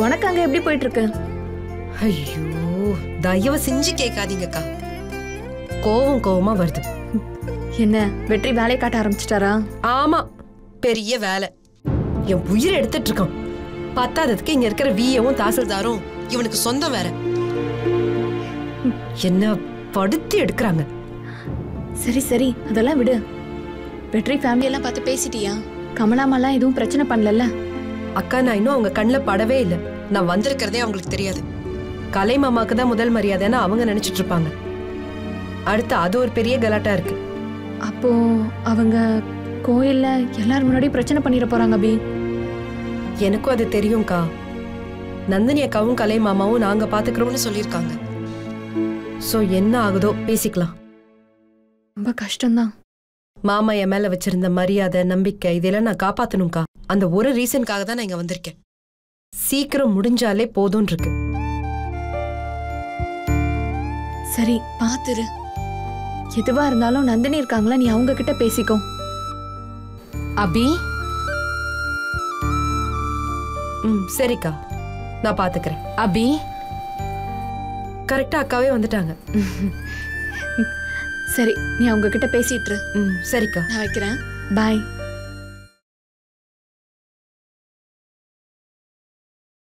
உனக்கு அங்க எப்படி போயிட்டு இருக்கு ஐயோ தயவு செஞ்சு கேட்காதீங்கக்கா கோவம் கோவமா வருது என்ன வெற்றி வேலையை காட்ட ஆரம்பிச்சிட்டாரா ஆமா பெரிய வேலை என் உயிரை எடுத்துட்டு இருக்கான் பத்தாததுக்கு இங்க இருக்கிற விஏவும் தாசில்தாரும் இவனுக்கு சொந்தம் வேற என்ன படுத்தி எடுக்கிறாங்க சரி சரி அதெல்லாம் விடு வெற்றி ஃபேமிலி எல்லாம் பார்த்து பேசிட்டியா கமலாமெல்லாம் எதுவும் பிரச்சனை பண்ணலல்ல அக்கா நான் இன்னும் அவங்க கண்ணில் படவே இல்லை நான் வந்திருக்கிறதே அவங்களுக்கு தெரியாது கலை மாமாக்கு தான் முதல் மரியாதைன்னு அவங்க நினைச்சிட்டு இருப்பாங்க அடுத்து அது ஒரு பெரிய கலாட்டா இருக்கு அப்போ அவங்க கோயில்ல எல்லாரும் முன்னாடி பிரச்சனை பண்ணிட போறாங்க அபி எனக்கும் அது தெரியும்க்கா நந்தினி அக்காவும் கலை மாமாவும் நாங்க பாத்துக்கிறோம்னு சொல்லியிருக்காங்க சோ என்ன ஆகுதோ பேசிக்கலாம் ரொம்ப கஷ்டம்தான் மாமா என் மேல வச்சிருந்த மரியாதை நம்பிக்கை இதெல்லாம் நான் காப்பாத்தணும்க்கா அந்த ஒரு ரீசனுக்காக தான் நான் இங்க வந்திருக்கேன் சீக்கிரம் முடிஞ்சாலே போதும் இருக்கு சரி பாத்துரு எதுவா இருந்தாலும் நந்தினி இருக்காங்களா நீ அவங்க கிட்ட பேசிக்கோ அபி ம் சரிக்கா நான் பாத்துக்கிறேன் அபி கரெக்டா அக்காவே வந்துட்டாங்க சரி நீ அவங்க கிட்ட பேசிட்டு இரு. ம் சரிக்கா நான் வைக்கிறேன் பாய்